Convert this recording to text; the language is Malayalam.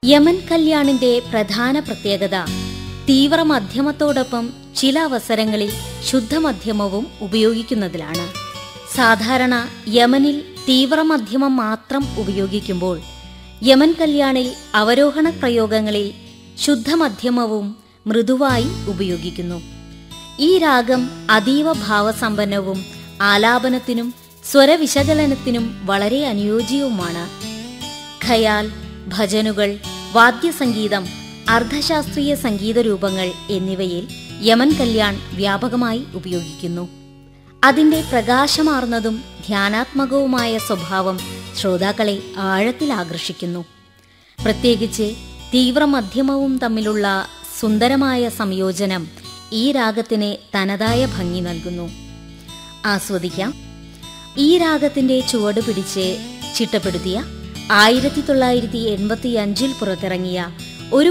യമൻ കല്യാണിന്റെ പ്രധാന പ്രത്യേകത തീവ്രമധ്യമത്തോടൊപ്പം ചില അവസരങ്ങളിൽ ശുദ്ധമധ്യമവും ഉപയോഗിക്കുന്നതിലാണ് സാധാരണ യമനിൽ തീവ്രമധ്യമം മാത്രം ഉപയോഗിക്കുമ്പോൾ യമൻ കല്യാണിൽ അവരോഹണ പ്രയോഗങ്ങളിൽ ശുദ്ധമധ്യമവും മൃദുവായി ഉപയോഗിക്കുന്നു ഈ രാഗം അതീവ ഭാവസമ്പന്നവും ആലാപനത്തിനും സ്വരവിശകലനത്തിനും വളരെ അനുയോജ്യവുമാണ് ഖയാൽ ഭജനുകൾ വാദ്യസംഗീതം അർദ്ധശാസ്ത്രീയ സംഗീത രൂപങ്ങൾ എന്നിവയിൽ യമൻ കല്യാൺ വ്യാപകമായി ഉപയോഗിക്കുന്നു അതിന്റെ പ്രകാശമാർന്നതും ധ്യാനാത്മകവുമായ സ്വഭാവം ശ്രോതാക്കളെ ആഴത്തിൽ ആകർഷിക്കുന്നു പ്രത്യേകിച്ച് തീവ്രമധ്യമവും തമ്മിലുള്ള സുന്ദരമായ സംയോജനം ഈ രാഗത്തിന് തനതായ ഭംഗി നൽകുന്നു ആസ്വദിക്കാം ഈ രാഗത്തിന്റെ ചുവട് പിടിച്ച് ചിട്ടപ്പെടുത്തിയ ആയിരത്തി തൊള്ളായിരത്തി എൺപത്തി അഞ്ചിൽ പുറത്തിറങ്ങിയ